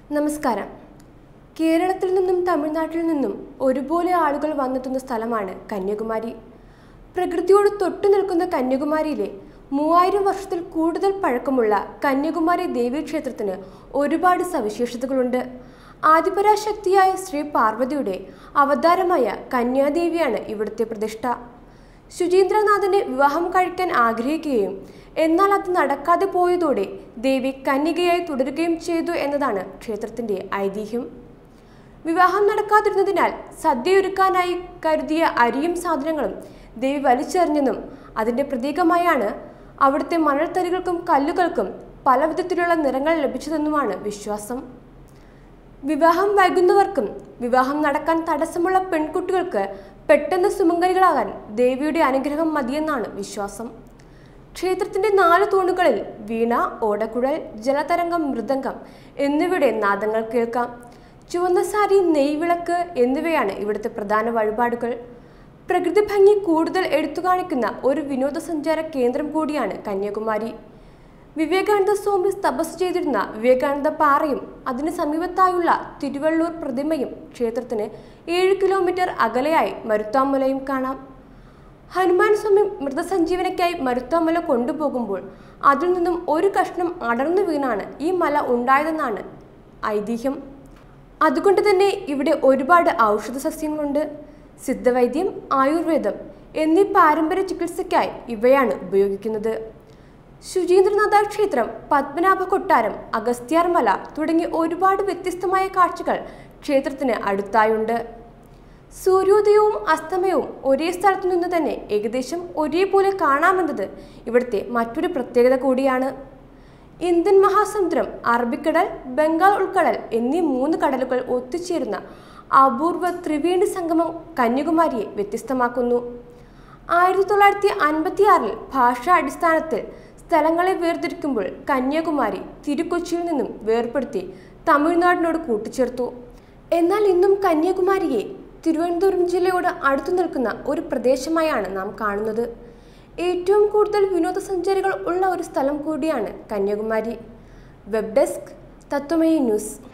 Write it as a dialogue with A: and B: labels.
A: നമസ്കാരം കേരളത്തിൽ നിന്നും തമിഴ്നാട്ടിൽ നിന്നും ഒരുപോലെ ആളുകൾ വന്നെത്തുന്ന സ്ഥലമാണ് കന്യാകുമാരി പ്രകൃതിയോട് തൊട്ടു നിൽക്കുന്ന കന്യാകുമാരിയിലെ മൂവായിരം വർഷത്തിൽ കൂടുതൽ പഴക്കമുള്ള കന്യാകുമാരി ദേവീക്ഷേത്രത്തിന് ഒരുപാട് സവിശേഷതകളുണ്ട് ആദിപരാശക്തിയായ ശ്രീ പാർവതിയുടെ അവതാരമായ കന്യാദേവിയാണ് ഇവിടുത്തെ പ്രതിഷ്ഠ ശുചീന്ദ്രനാഥനെ വിവാഹം കഴിക്കാൻ ആഗ്രഹിക്കുകയും എന്നാൽ അത് നടക്കാതെ പോയതോടെ ദേവി കന്യകയായി തുടരുകയും ചെയ്തു എന്നതാണ് ക്ഷേത്രത്തിന്റെ ഐതിഹ്യം വിവാഹം നടക്കാതിരുന്നതിനാൽ സദ്യയൊരുക്കാനായി കരുതിയ അരിയും സാധനങ്ങളും ദേവി വലിച്ചെറിഞ്ഞെന്നും അതിന്റെ പ്രതീകമായാണ് അവിടുത്തെ മണൽത്തരികൾക്കും കല്ലുകൾക്കും പല വിധത്തിലുള്ള നിറങ്ങൾ ലഭിച്ചതെന്നുമാണ് വിശ്വാസം വിവാഹം വൈകുന്നവർക്കും വിവാഹം നടക്കാൻ തടസ്സമുള്ള പെൺകുട്ടികൾക്ക് പെട്ടെന്ന് സുമംഗലികളാകാൻ ദേവിയുടെ അനുഗ്രഹം മതിയെന്നാണ് വിശ്വാസം ക്ഷേത്രത്തിന്റെ നാല് തൂണുകളിൽ വീണ ഓടക്കുഴൽ ജലതരംഗം മൃദംഗം എന്നിവയുടെ നാദങ്ങൾ കേൾക്കാം ചുവന്ന സാരി നെയ്വിളക്ക് എന്നിവയാണ് ഇവിടുത്തെ പ്രധാന വഴിപാടുകൾ പ്രകൃതി ഭംഗി കൂടുതൽ എടുത്തു കാണിക്കുന്ന ഒരു വിനോദസഞ്ചാര കേന്ദ്രം കൂടിയാണ് കന്യാകുമാരി വിവേകാനന്ദ സ്വാമി തപസ് ചെയ്തിരുന്ന വിവേകാനന്ദ പാറയും അതിന് സമീപത്തായുള്ള തിരുവള്ളൂർ പ്രതിമയും ക്ഷേത്രത്തിന് ഏഴ് കിലോമീറ്റർ അകലെയായി മരുത്താമലയും കാണാം ഹനുമാൻ സ്വാമി മൃതസഞ്ജീവനയ്ക്കായി മരുത്താമല കൊണ്ടുപോകുമ്പോൾ അതിൽ നിന്നും ഒരു കഷ്ണം അടർന്നു വീണാണ് ഈ മല ഉണ്ടായതെന്നാണ് ഐതിഹ്യം അതുകൊണ്ട് തന്നെ ഇവിടെ ഒരുപാട് ഔഷധ സസ്യങ്ങളുണ്ട് സിദ്ധവൈദ്യം ആയുർവേദം എന്നീ പാരമ്പര്യ ചികിത്സയ്ക്കായി ഇവയാണ് ഉപയോഗിക്കുന്നത് ശുചീന്ദ്രനാഥ ക്ഷേത്രം പത്മനാഭ കൊട്ടാരം അഗസ്ത്യാർമല തുടങ്ങി ഒരുപാട് വ്യത്യസ്തമായ കാഴ്ചകൾ ക്ഷേത്രത്തിന് അടുത്തായുണ്ട് സൂര്യോദയവും അസ്തമയവും ഒരേ സ്ഥലത്തു നിന്ന് തന്നെ ഏകദേശം ഒരേപോലെ കാണാമെന്നത് ഇവിടുത്തെ മറ്റൊരു പ്രത്യേകത കൂടിയാണ് ഇന്ത്യൻ മഹാസമുദ്രം അറബിക്കടൽ ബംഗാൾ ഉൾക്കടൽ എന്നീ മൂന്ന് കടലുകൾ ഒത്തുചേരുന്ന അപൂർവ ത്രിവേണി സംഗമം കന്യാകുമാരിയെ വ്യത്യസ്തമാക്കുന്നു ആയിരത്തി തൊള്ളായിരത്തി അൻപത്തി ആറിൽ ഭാഷാ അടിസ്ഥാനത്തിൽ സ്ഥലങ്ങളെ വേർതിരിക്കുമ്പോൾ കന്യാകുമാരി തിരുക്കൊച്ചിയിൽ നിന്നും വേർപെടുത്തി തമിഴ്നാടിനോട് കൂട്ടിച്ചേർത്തു എന്നാൽ ഇന്നും കന്യാകുമാരിയെ തിരുവനന്തപുരം ജില്ലയോട് അടുത്തു നിൽക്കുന്ന ഒരു പ്രദേശമായാണ് നാം കാണുന്നത് ഏറ്റവും കൂടുതൽ വിനോദസഞ്ചാരികൾ ഉള്ള ഒരു സ്ഥലം കൂടിയാണ് Kanyakumari web desk Tatwamayi news